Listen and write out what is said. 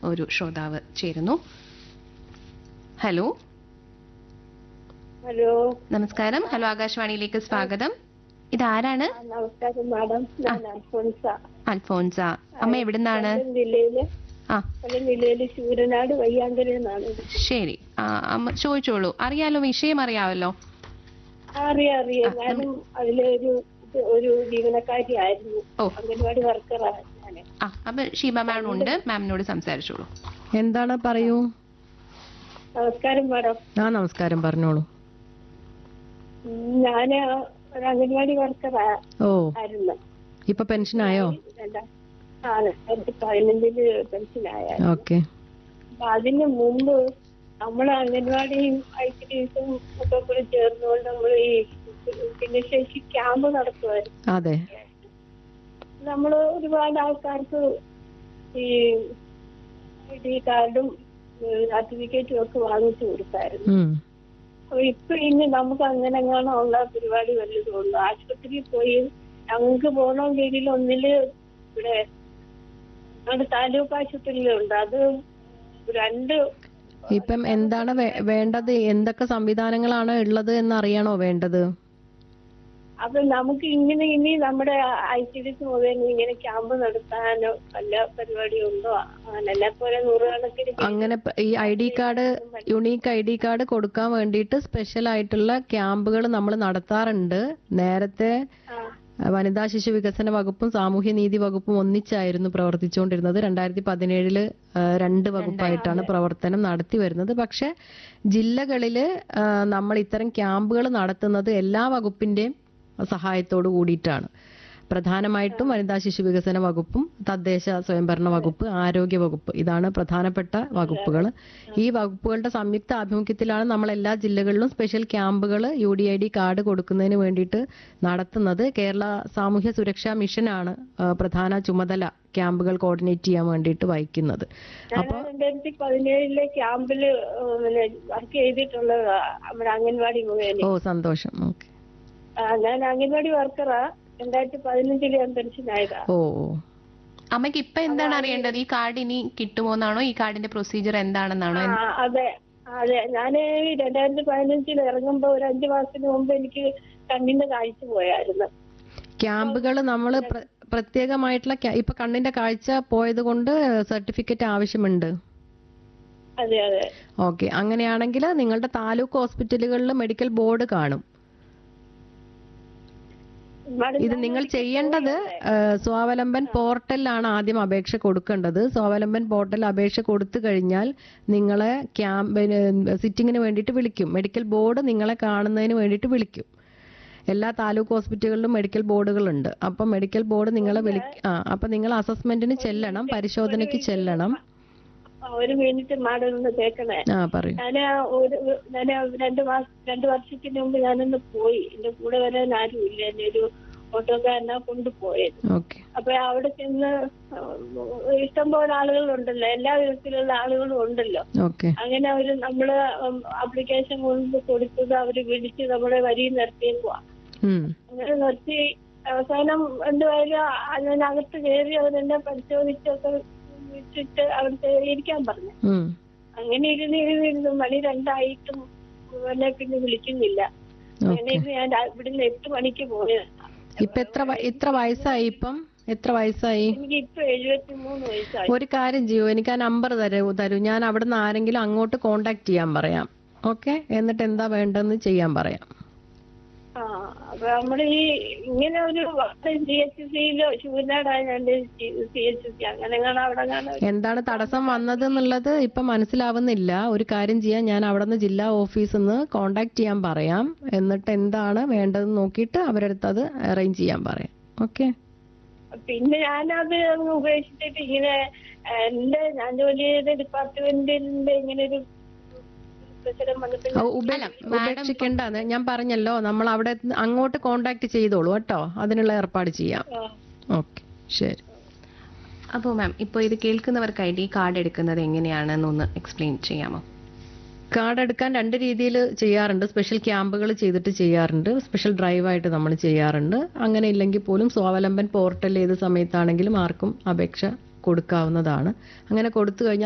ഒരു ശ്രോതാവ് ചേരുന്നു ഹലോ ഹലോ നമസ്കാരം ഹലോ ആകാശവാണിയിലേക്ക് സ്വാഗതം ഇതാരാണ് ആ, നമസ്കാരം മാഡം ഞാൻ അൽഫോൻസ അൽഫോൻസ അമ്മ എവിടുന്നാണ് കൊല്ലം ജില്ലയില് ആ കൊല്ലം ജില്ലയില് ശൂരനാട് വയ്യാങ്കര എന്നാണ് ശരി ആ, അമ്മ ചോദിച്ചോളൂ അറിയാലോ വിഷയം അറിയാമല്ലോ അറിയാം അറിയാം ഞാനും അതിലൊരു ഇത് ഒരു ജീവനക്കാരിയായിരുന്നു ഓ. അംഗൻവാടി വർക്കറാണ് ഞാൻ ആ അപ്പൊ ഷീബ മാം ഉണ്ട് മാമിനോട് സംസാരിച്ചോളൂ എന്താണ് പറയൂ നമസ്കാരം മാഡം ആ നമസ്കാരം പറഞ്ഞോളൂ ഉം, ഞാന് ഒരു അംഗൻവാടി വർക്കറായിരുന്നു ഓ ഇപ്പൊ പെൻഷനായോ രണ്ടാ- ആണ് രണ്ടായിരത്തി പതിനഞ്ചില് പെൻഷനായിരുന്നു ഓക്കെ അപ്പൊ അതിന് മുമ്പ് നമ്മൾ അംഗൻവാടിയും ഐസിഡിസും ഒക്കെ കൂടി ചേർന്നുകൊണ്ട് നമ്മൾ ഈ ഭിന്നശേഷി ക്യാമ്പ് നടത്തുമായിരുന്നു അതെ നമ്മൾ ഒരുപാട് ആൾക്കാർക്ക് ഈ ഐ ഡി കാർഡും സർട്ടിഫിക്കറ്റും ഒക്കെ വാങ്ങിച്ചു കൊടുത്തായിരുന്നു ഉം അപ്പൊ ഇപ്പൊ ഇനി നമുക്ക് അങ്ങനെ എങ്ങാനും ഉള്ള പരിപാടി വല്ലതും ഉള്ളു ആശുപത്രിയിൽ പോയി ഞങ്ങൾക്ക് പോകണമെങ്കിൽ ഒന്നില് ഇവിടെ നമ്മുടെ താലൂക്ക് ആശുപത്രിയിലുണ്ട് അത് രണ്ട് ഇപ്പം എന്താണ് വേ- വേണ്ടത് എന്തൊക്കെ സംവിധാനങ്ങളാണ് ഉള്ളത് എന്ന് അറിയണോ വേണ്ടത് അപ്പൊ നമുക്ക് ഇങ്ങനെ ഇനി നമ്മുടെ ഐ സി ഡി മുഖേന ഇങ്ങനെ ക്യാമ്പ് നടത്താനോ വല്ല പരിപാടി ഉണ്ടോ അങ്ങനെ പോലെ നൂറുകണക്കിന് അങ്ങനെ പ- ഈ I D card unique I D card കൊടുക്കാൻ വേണ്ടിയിട്ട് സ്പെഷ്യൽ ആയിട്ടുള്ള ക്യാമ്പുകൾ നമ്മൾ നടത്താറുണ്ട് നേരത്തെ ആ, അഹ് വനിതാ ശിശു വികസന വകുപ്പും സാമൂഹ്യ നീതി വകുപ്പും ഒന്നിച്ചായിരുന്നു പ്രവർത്തിച്ചുകൊണ്ടിരുന്നത് രണ്ടായിരത്തി പതിനേഴില് രണ്ട് വകുപ്പായിട്ടാണ് പ്രവർത്തനം നടത്തി വരുന്നത് പക്ഷെ ജില്ലകളില് ആഹ് നമ്മൾ ഇത്തരം ക്യാമ്പുകൾ നടത്തുന്നത് എല്ലാ വകുപ്പിന്റെയും സഹായത്തോട് കൂടിയിട്ടാണ് പ്രധാനമായിട്ടും വനിതാ ശിശു വികസന വകുപ്പും തദ്ദേശ സ്വയംഭരണ വകുപ്പ് ആരോഗ്യ വകുപ്പ് ഇതാണ് പ്രധാനപ്പെട്ട വകുപ്പുകൾ ഈ വകുപ്പുകളുടെ സംയുക്ത ആഭിമുഖ്യത്തിലാണ് നമ്മൾ എല്ലാ ജില്ലകളിലും സ്പെഷ്യൽ ക്യാമ്പുകൾ U D I D card കൊടുക്കുന്നതിന് വേണ്ടിയിട്ട് നടത്തുന്നത് കേരള സാമൂഹ്യ സുരക്ഷാ മിഷനാണ് ആ, പ്രധാന ചുമതല ക്യാമ്പുകൾ കോർഡിനേറ്റ് ചെയ്യാൻ വേണ്ടിയിട്ട് വഹിക്കുന്നത് ഞാൻ രണ്ടായിരത്തി പതിനേഴിലെ ക്യാമ്പില് വർക്ക് ചെയ്തിട്ടുള്ളതാ നമ്മുടെ അംഗൻവാടി മുഖേന ഓ സന്തോഷം ഓക്കെ ആ, ഞാൻ അംഗൻവാടി വർക്കറാ രണ്ടായിരത്തി പതിനഞ്ചില് ഞാൻ പെൻഷനായതാ ഓ ഓ അമ്മയ്ക്ക് ഇപ്പൊ എന്താണ് അറിയേണ്ടത് ഈ കാർഡ് ഇനി കിട്ടുമോന്നാണോ ഈ കാർഡിന്റെ പ്രൊസീജിയർ എന്താണെന്നാണോ ആ, അതെ അതെ ഞാന് ഈ രണ്ടായിരത്തി പതിനഞ്ചിൽ ഇറങ്ങുമ്പോ ഒരു അഞ്ചു മാസത്തിന് മുമ്പ് എനിക്ക് കണ്ണിന്റെ കാഴ്ച പോയായിരുന്നു ക്യാമ്പുകൾ നമ്മൾ പ്രത്യേകമായിട്ടുള്ള ക്യാ- ഇപ്പൊ കണ്ണിന്റെ കാഴ്ച പോയത് കൊണ്ട് സർട്ടിഫിക്കറ്റ് ആവശ്യമുണ്ട് അതെ അതെ ഓക്കെ അങ്ങനെയാണെങ്കിൽ നിങ്ങളുടെ താലൂക്ക് ഹോസ്പിറ്റലുകളിൽ മെഡിക്കൽ ബോർഡ് കാണും മാഡം, ഇത് നിങ്ങൾ ചെയ്യേണ്ടത് ഏഹ്, സ്വാവലംബൻ പോർട്ടലിലാണ് ആദ്യം അപേക്ഷ കൊടുക്കേണ്ടത് സ്വാവലംബൻ പോർട്ടൽ അപേക്ഷ കൊടുത്തു കഴിഞ്ഞാൽ നിങ്ങളെ ക്യാമ്പിന് സിറ്റിങ്ങിന് വേണ്ടിയിട്ട് വിളിക്കും മെഡിക്കൽ ബോർഡ് നിങ്ങളെ കാണുന്നതിന് വേണ്ടിയിട്ട് വിളിക്കും എല്ലാ താലൂക്ക് ഹോസ്പിറ്റലുകളിലും മെഡിക്കൽ ബോർഡുകളുണ്ട് അപ്പൊ മെഡിക്കൽ ബോർഡ് നിങ്ങളെ വിളി ആ അപ്പൊ നിങ്ങൾ അസസ്മെന്റിന് ചെല്ലണം പരിശോധനയ്ക്ക് ചെല്ലണം ആ, ഒരു മിനിറ്റ് മാഡം ഒന്ന് കേൾക്കണേ ആ പറയൂ ഞാൻ ഒരു ഞാൻ രണ്ട് മാസം രണ്ട് വർഷത്തിന് മുമ്പ് ഞാനൊന്ന് പോയി എന്റെ കൂടെ വരാൻ ആരും ഇല്ല എന്നെ ഒരു ഓട്ടോക്കാരനാ കൊണ്ടുപോയത് ഓക്കെ അപ്പൊ അവിടെ ചെന്ന് ഇഷ്ടംപോലെ ആളുകളുണ്ടല്ലോ എല്ലാ വിധത്തിലുള്ള ആളുകളും ഉണ്ടല്ലോ ഓക്കെ അങ്ങനെ അവര് നമ്മള് ആപ്ലിക്കേഷൻ കൊണ്ട് കൊടുത്തത് അവര് വിളിച്ച് നമ്മളെ വരി നിർത്തിയേക്കുവാ ഉം അങ്ങനെ നിർത്തി അവസാനം എന്തുവായാലും അതിനകത്ത് കയറി അവരെന്നെ പരിശോധിച്ചൊക്കെ വെച്ചിട്ട് അവിടുത്തെ ഇരിക്കാൻ പറഞ്ഞു ഉം അങ്ങനെ ഇരുന്ന് ഇരുന്ന് ഇരുന്ന് മണി രണ്ടായിട്ടും എന്നെ പിന്നെ വിളിക്കുന്നില്ല അങ്ങനെ ഇരുന്ന് ഞാൻ രാ- ഇവിടുന്ന് എട്ട് മണിക്ക് പോയത് ഇപ്പൊ എത്ര വ- എത്ര വയസ്സായി ഇപ്പം എത്ര വയസ്സായി എനിക്ക് ഇപ്പൊ എഴുപത്തി മൂന്ന് വയസ്സായി ഒരു കാര്യം ചെയ്യൂ എനിക്ക് ആ നമ്പർ തരൂ തരൂ ഞാൻ അവിടുന്ന് ആരെങ്കിലും അങ്ങോട്ട് കോണ്ടാക്ട് ചെയ്യാൻ പറയാം ഓക്കെ എന്നിട്ട് എന്താ വേണ്ടതെന്ന് ചെയ്യാൻ പറയാം ആ അപ്പൊ നമ്മള് ഈ ഇങ്ങനെ ഒരു സി എച്ച് സിയിലോ ശൂരനാടായതുകൊണ്ട് സി എച്ച് സി അങ്ങനെ കാണാൻ അവിടെ കാണാൻ എന്താണ് തടസ്സം വന്നത് എന്നുള്ളത് ഇപ്പൊ മനസ്സിലാവുന്നില്ല ഒരു കാര്യം ചെയ്യാം ഞാൻ അവിടെ നിന്ന് ജില്ലാ ഓഫീസിൽ നിന്ന് കോണ്ടാക്ട് ചെയ്യാൻ പറയാം എന്നിട്ട് എന്താണ് വേണ്ടതെന്ന് നോക്കിയിട്ട് അവരുടെ അടുത്ത് അത് അറേഞ്ച് ചെയ്യാൻ പറയാം ഓക്കെ പിന്നെ ഞാനത് അങ്ങ് ഉപേക്ഷിച്ചിട്ട് ഇങ്ങനെ എന്റെ ഞാൻ ജോലി ചെയ്ത ഡിപ്പാർട്ട്മെന്റിന്റെ ഇങ്ങനെ ഒരു പ്രശ്നം വന്നപ്പോ അല്ല, ഉപേക്ഷിക്കേണ്ട ഞാൻ പറഞ്ഞല്ലോ നമ്മൾ അവിടെ നിന്ന് അങ്ങോട്ട് കോണ്ടാക്ട് ചെയ്തോളൂ കേട്ടോ അതിനുള്ള ഏർപ്പാട് ചെയ്യാം ആ, ഓക്കെ ശരി അപ്പോൾ മാം ഇപ്പോൾ ഇത് കേൾക്കുന്നവർക്കായിട്ട് ഈ കാർഡ് എടുക്കുന്നത് എങ്ങനെയാണെന്നൊന്ന് എക്സ്പ്ലെയിൻ ചെയ്യാമോ കാർഡ് എടുക്കാൻ രണ്ട് രീതിയിൽ ചെയ്യാറുണ്ട് സ്പെഷ്യൽ ക്യാമ്പുകൾ ചെയ്തിട്ട് ചെയ്യാറുണ്ട് സ്പെഷ്യൽ ഡ്രൈവായിട്ട് നമ്മൾ ചെയ്യാറുണ്ട് അങ്ങനെ ഇല്ലെങ്കിൽ പോലും സ്വാവലംബൻ പോർട്ടൽ ഏത് സമയത്താണെങ്കിലും ആർക്കും അപേക്ഷ കൊടുക്കാവുന്നതാണ് അങ്ങനെ കൊടുത്തു കഴിഞ്ഞാൽ